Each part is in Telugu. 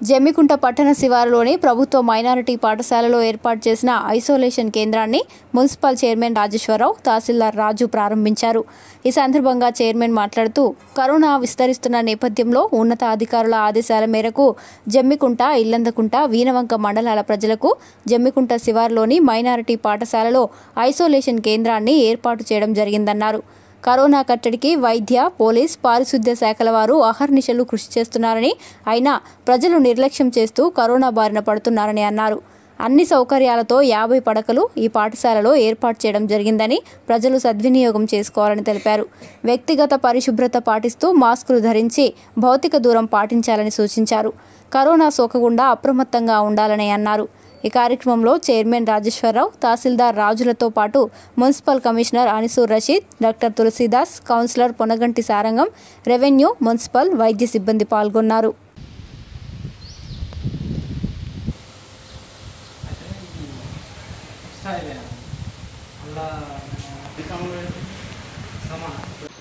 జమ్మికుంట పట్టణ శివారులోని ప్రభుత్వ మైనారిటీ పాఠశాలలో ఏర్పాటు చేసిన ఐసోలేషన్ కేంద్రాన్ని మున్సిపల్ చైర్మన్ రాజేశ్వరరావు తహసీల్దార్ రాజు ప్రారంభించారు ఈ సందర్భంగా చైర్మన్ మాట్లాడుతూ కరోనా విస్తరిస్తున్న నేపథ్యంలో ఉన్నత అధికారుల ఆదేశాల మేరకు జమ్మికుంట ఇల్లందకుంట వీనవంక మండలాల ప్రజలకు జమ్మికుంట శివారులోని మైనారిటీ పాఠశాలలో ఐసోలేషన్ కేంద్రాన్ని ఏర్పాటు చేయడం జరిగిందన్నారు కరోనా కట్టడికి వైద్య పోలీస్ పారిశుద్ధ్య శాఖల వారు అహర్నిశలు కృషి చేస్తున్నారని అయినా ప్రజలు నిర్లక్ష్యం చేస్తూ కరోనా బారిన పడుతున్నారని అన్నారు అన్ని సౌకర్యాలతో యాభై పడకలు ఈ పాఠశాలలో ఏర్పాటు చేయడం జరిగిందని ప్రజలు సద్వినియోగం చేసుకోవాలని తెలిపారు వ్యక్తిగత పరిశుభ్రత పాటిస్తూ మాస్కులు ధరించి భౌతిక దూరం పాటించాలని సూచించారు కరోనా సోకకుండా అప్రమత్తంగా ఉండాలని అన్నారు ఈ కార్యక్రమంలో చైర్మన్ రాజేశ్వరరావు తహసీల్దార్ రాజులతో పాటు municipal commissioner Anisur Rasheed doctor Tulasidas councillor Ponaganti Sarangam revenue municipal వైద్య సిబ్బంది పాల్గొన్నారు స్టైల్ అలా సమాన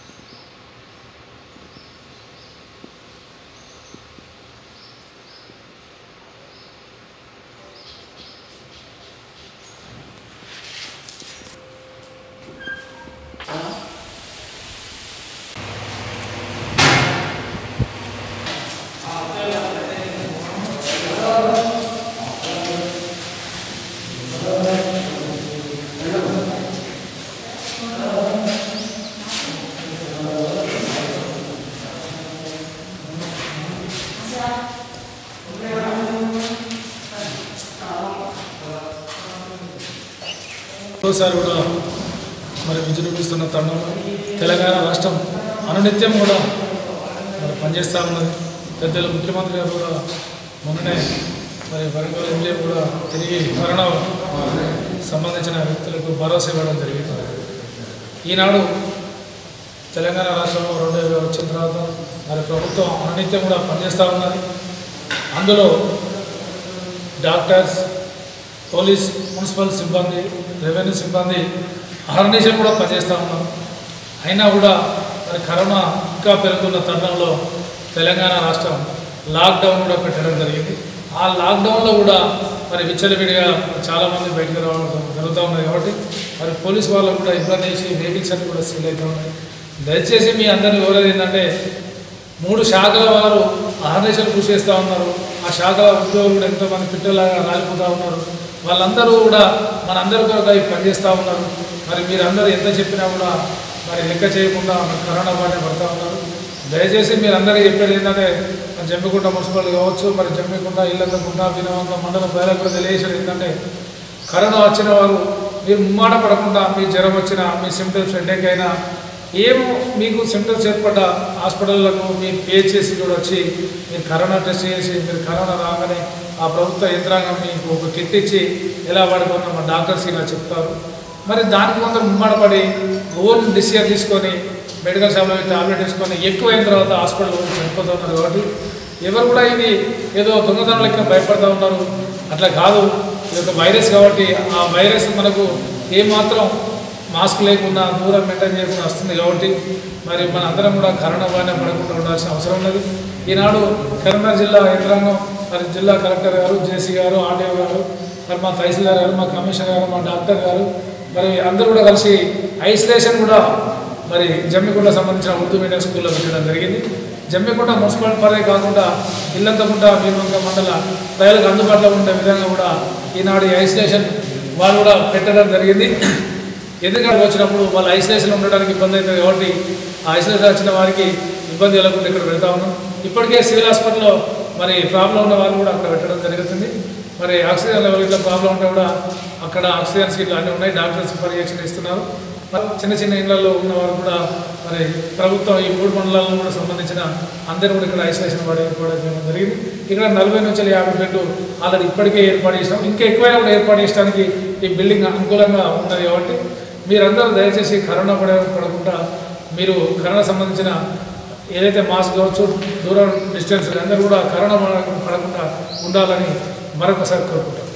మరోసారి కూడా మరి విజృంభిస్తున్న తరుణంలో తెలంగాణ రాష్ట్రం అనునిత్యం కూడా మరి పనిచేస్తూ ఉన్నది పెద్దలు ముఖ్యమంత్రి గారు కూడా మొన్ననే మరి వరంగల్ ఎంజే కూడా తిరిగి కరోనా సంబంధించిన వ్యక్తులకు భరోసా ఇవ్వడం జరిగింది ఈనాడు తెలంగాణ రాష్ట్రంలో రెండు వేల వచ్చిన తర్వాత మరి ప్రభుత్వం అనునిత్యం కూడా పనిచేస్తూ ఉన్నది అందులో డాక్టర్స్ పోలీస్ మున్సిపల్ సిబ్బంది రెవెన్యూ సిబ్బంది అహర్నిశం కూడా పనిచేస్తూ ఉన్నారు అయినా కూడా మరి కరోనా ఇంకా పెరుగుతున్న తరుణంలో తెలంగాణ రాష్ట్రం లాక్డౌన్ కూడా పెట్టడం జరిగింది ఆ లాక్డౌన్లో కూడా మరి విచ్చలవిడిగా చాలామంది బయటకు రావడం జరుగుతూ ఉన్నాయి కాబట్టి మరి పోలీస్ వాళ్ళు కూడా ఇబ్బంది చేసి వెహికల్స్ అన్ని కూడా సీల్ అవుతూ ఉన్నాయి దయచేసి మీ అందరిని కోరేది ఏంటంటే మూడు శాఖల వారు అహర్నిశలు కృషి చేస్తూ ఉన్నారు ఆ శాఖల ఉద్యోగులు కూడా ఎంతోమంది పిట్టలాగా రాలిపోతూ ఉన్నారు వాళ్ళందరూ కూడా మనందరి కొరకు అవి పనిచేస్తూ ఉన్నారు మరి మీరందరూ ఎంత చెప్పినా కూడా మరి లెక్క చేయకుండా మరి కరోనా బారిన పడుతూ ఉన్నారు దయచేసి మీరందరికీ చెప్పేది ఏంటంటే మరి జమ్మికుంట మున్సిపల్ కావచ్చు మరి జమ్మికుంట ఇల్లందకుంట వినవంక మండల ప్రజలకు కూడా తెలియజేసేది ఏంటంటే కరోనా వచ్చిన వారు మీరు ముమ్మాట పడకుండా మీ జ్వరం వచ్చినా మీ సిమ్టమ్స్ హెడేక్ అయినా ఏమో మీకు సిమ్టమ్స్ ఏర్పడ్డ హాస్పిటల్లకు మీరు పే చేసి కూడా వచ్చి మీరు కరోనా టెస్ట్ చేసి మీరు కరోనా రాగానే ఆ ప్రభుత్వ యంత్రాంగం మీకు ఒక కిట్ ఇచ్చి ఎలా వాడుకున్నా మా డాక్టర్స్ ఇలా చెప్తారు మరి దానికి కొందరు ముమ్మడపడి ఓన్ డిసిజన్ తీసుకొని మెడికల్ షాప్లో టాబ్లెట్ వేసుకొని ఎక్కువైన తర్వాత హాస్పిటల్ చనిపోతూ ఉన్నారు కాబట్టి ఎవరు కూడా ఇది ఏదో దొంగతనం లెక్క భయపడుతూ ఉన్నారు అట్లా కాదు ఇది ఒక వైరస్ కాబట్టి ఆ వైరస్ మనకు ఏమాత్రం మాస్క్ లేకుండా దూరం మెయింటైన్ చేయకుండా వస్తుంది కాబట్టి మరి మన అందరం కూడా కరోనా బారిన పడకుండా ఉండాల్సిన అవసరం ఉన్నది ఈనాడు కరీంనగర్ జిల్లా యంత్రాంగం మరి జిల్లా కలెక్టర్ గారు జేసీ గారు ఆర్డీఓ గారు మరి మా తహసీల్దార్ గారు మా కమిషనర్ గారు మా డాక్టర్ గారు మరి అందరూ కూడా కలిసి ఐసోలేషన్ కూడా మరి జమ్మికుంట సంబంధించిన ఉర్దూ మీడియం స్కూల్లో పెట్టడం జరిగింది జమ్మికుంట మున్సిపల్ పరిధి కాకుండా ఇల్లంతకుంట భీమంక మండల ప్రజలకు అందుబాటులో ఉండే విధంగా కూడా ఈనాడు ఈ ఐసోలేషన్ వాళ్ళు కూడా పెట్టడం జరిగింది ఎందుకంటే వచ్చినప్పుడు వాళ్ళు ఐసోలేషన్ ఉండడానికి ఇబ్బంది అవుతుంది కాబట్టి ఆ ఐసోలేషన్ వచ్చిన వారికి ఇబ్బంది కలగకుండా ఇక్కడ పెడతా ఉన్నాం ఇప్పటికే సివిల్ హాస్పిటల్లో మరి ప్రాబ్లం ఉన్న వాళ్ళు కూడా అక్కడ పెట్టడం జరుగుతుంది మరి ఆక్సిజన్ లెవెల్ ఇట్లా ప్రాబ్లం ఉంటే కూడా అక్కడ ఆక్సిజన్ సీట్లు అన్నీ ఉన్నాయి డాక్టర్స్ పర్యవేక్షణ ఇస్తున్నారు మరి చిన్న చిన్న ఇళ్లలో ఉన్న వారు కూడా మరి ప్రభుత్వం ఈ మూడు మండలాలను కూడా సంబంధించిన అందరూ కూడా ఇక్కడ ఐసోలేషన్ వాడు ఏర్పాటు చేయడం జరిగింది ఇక్కడ నలభై నుంచి యాభై బెడ్లు ఆల్రెడీ ఇప్పటికే ఏర్పాటు చేసినాం ఇంకా ఎక్కువైనా కూడా ఏర్పాటు చేయడానికి ఈ బిల్డింగ్ అనుకూలంగా ఉన్నది కాబట్టి మీరందరూ దయచేసి కరోనా పడ పడకుండా మీరు కరోనా సంబంధించిన ఏదైతే మాస్క్ కావచ్చు దూరం డిస్టెన్స్ అందరూ కూడా కరోనా పడకుండా ఉండాలని మరొకసారి కోరుకుంటాం